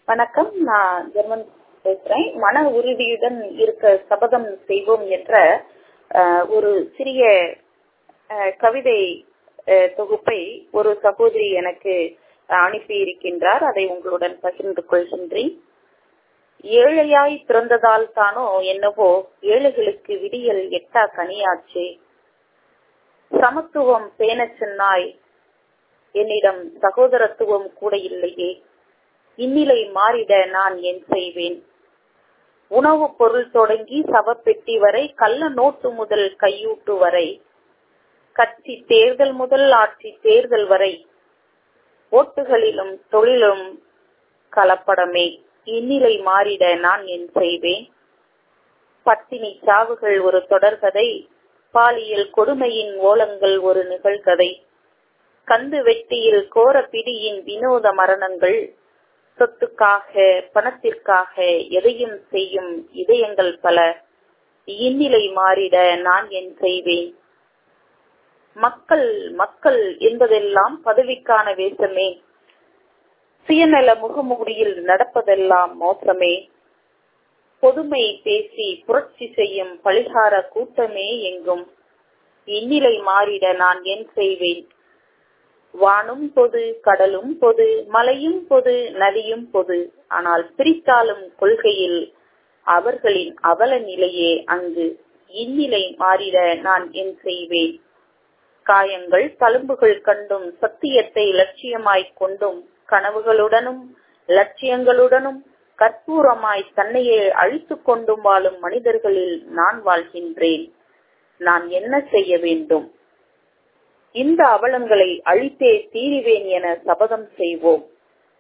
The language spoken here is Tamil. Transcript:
வணக்கம் நான் ஜெர்மன் பேசுறேன் மன உறுதியுடன் இருக்க சபதம் செய்வோம் என்ற அஹ், ஒரு சிறிய அஹ், கவிதை அஹ், தொகுப்பை ஒரு சகோதரி எனக்கு அனுப்பி இருக்கின்றார் அதை உங்களுடன் பகிர்ந்து கொள்கின்றேன் ஏழையாய் பிறந்ததால் தானோ என்னவோ ஏழைகளுக்கு விடியல் எட்டா கனியாச்சே சமத்துவம் பேணச் சொன்னாய் என்னிடம் சகோதரத்துவம் கூட இல்லையே இந்நிலை மாறிட நான் என் செய்வேன் உணவுப் பொருள் தொடங்கி சவப்பெட்டி வரை கள்ள நோட்டு முதல் கையூட்டு வரை கட்சி தேர்தல் முதல் ஆட்சி தேர்தல் வரை ஓட்டுகளிலும் தொழிலும் கலப்படமே இந்நிலை மாறிட நான் என் செய்வேன் பட்டினி சாவுகள் ஒரு தொடர்கதை பாலியல் கொடுமையின் ஓலங்கள் ஒரு நிகழ்கதை கந்து வெட்டியில் கோர பிடியின் வினோத மரணங்கள் சொத்துக்காக பணத்திற்காக எதையும் செய்யும் இதயங்கள் பல இந்நிலை மாறிட நான் என் செய்வேன் மக்கள் மக்கள் என்பதெல்லாம் பதவிக்கான வேஷமே சுயநல முகமூடியில் நடப்பதெல்லாம் மோசமே பொதுமை பேசி புரட்சி செய்யும் பழிகார கூட்டமே எங்கும் இந்நிலை மாறிட நான் என் செய்வேன் வானும் பொது கடலும் பொது மலையும் பொது நதியும் பொது ஆனால் பிரித்தாலும் கொள்கையில் அவர்களின் அவல நிலையே அங்கு இந்நிலை மாறிட நான் என் செய்வேன் காயங்கள் தழும்புகள் கண்டும் சத்தியத்தை லட்சியமாய்க் கொண்டும் கனவுகளுடனும் லட்சியங்களுடனும் கற்பூரமாய் தன்னையே அழித்துக் கொண்டும் வாழும் மனிதர்களில் நான் வாழ்கின்றேன் நான் என்ன செய்ய வேண்டும் இந்த அவலங்களை அழித்தே தீருவேன் என சபதம் செய்வோம்